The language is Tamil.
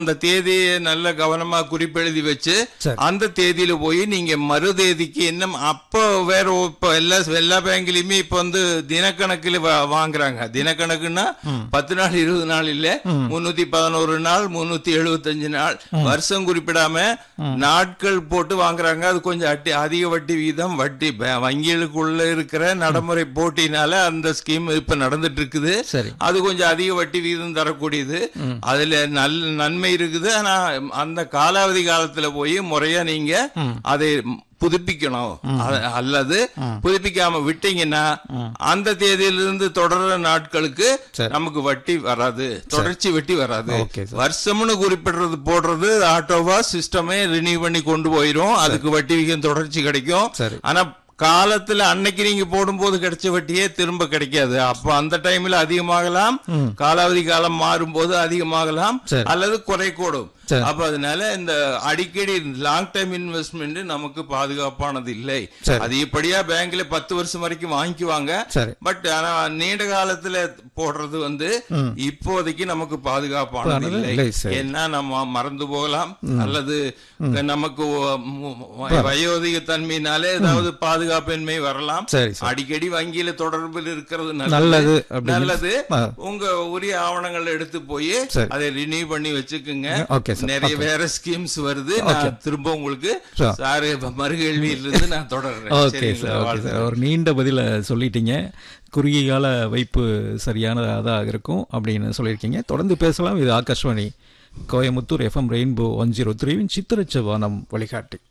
அந்த தேதியை நல்ல கவனமா குறிப்பெழுதி வச்சு சரி. அந்த தேதியில போய் நீங்க மறு தேதிக்கு என்ன அப்போ வேற ஒ- இப்ப எல்லா எல்லா பேங்க்லயுமே இப்ப வந்து தினக்கணக்கில் வா- வாங்குறாங்க தினக்கணக்குன்னா பத்து நாள் இருபது நாள் இல்ல முன்னூத்தி பதினோரு நாள் முன்னூத்தி எழுபத்தஞ்சு நாள் வருஷம் குறிப்பிடாம நாட்கள் போட்டு வாங்குறாங்க அது கொஞ்சம் அட்டி அதிக வட்டி வீதம் வட்டி ப- வங்கிகளுக்குள்ள இருக்கிற நடைமுறை போட்டினால அந்த ஸ்கீம் இப்ப நடந்துட்டு இருக்குது சரி அது கொஞ்சம் அதிக வட்டி வீதம் தரக்கூடியது அதுல நல்ல நன்மை இருக்குது ஆனா அந்த காலாவதி காலத்துல போய் முறையா நீங்க அதை புதுப்பிக்கணும் அ- அல்லது புதுப்பிக்காம விட்டீங்கன்னா அந்த தேதியிலிருந்து தொடர்ற நாட்களுக்கு சரி. நமக்கு வட்டி வராது தொடர்ச்சி வட்டி வராது ஓகே சார். வருஷம்னு குறிப்பிடுறது போடுறது ஆட்டோவா சிஸ்டமே ரினியூ பண்ணி கொண்டு போயிரும் அதுக்கு வட்டி விகிதம் தொடர்ச்சி கிடைக்கும் சரி. ஆனா காலத்துல அன்னைக்கு நீங்க போடும்போது கிடைச்ச வட்டியே திரும்ப கிடைக்காது அப்ப அந்த டைம்ல அதிகமாகலாம் காலாவதி காலம் மாறும்போது அதிகமாகலாம் சரி. அல்லது குறைக்கூடும் சரி. அப்ப அதனால இந்த அடிக்கடி லாங் டைம் இன்வெஸ்ட்மெண்ட் நமக்கு பாதுகாப்பானது இல்லை சரி. அதிகப்படியா பேங்க்ல பத்து வருஷம் வரைக்கும் வாங்கிக்குவாங்க சரி பட் ஆனா நீண்ட காலத்துல போடுறது வந்து இப்போதைக்கு நமக்கு பாதுகாப்பானது பாதுகாப்பானது இல்லை இல்லை, சரி. ஏன்னா நம்ம மறந்து போகலாம் அல்லது நமக்கு ஒ- மு- வ- வயோதிக தன்மையினாலே ஏதாவது பாதுகாப்பின்மை வரலாம் சரி சார் அடிக்கடி வங்கியில தொடர்பில் இருக்கிறது நல்லது அப்படின்னு- நல்லது ஆ. உங்க உரிய ஆவணங்கள் எடுத்து போய் சரி. அதை ரினியூ பண்ணி வச்சுக்குங்க ஓகே சார் நிறைய வேற ஸ்கீம்ஸ் வருது நான் திரும்ப உங்களுக்கு Sure. சாரு மறுகேள்வியிலிருந்து நான் தொடர்றேன் ஓகே சரிங்களா? சார் ஓகே வாழ்த்துக்கள். சார் ஒரு நீண்ட பதில சொல்லிட்டீங்க குறுகிய கால வைப்பு சரியானதாக இருக்கும் அப்படின்னு சொல்லியிருக்கீங்க தொடர்ந்து பேசலாம் இது Akashvani Coimbatore FM rainbow one zero த்ரீவின் சித்திரச்ச வானம் வழிகாட்டி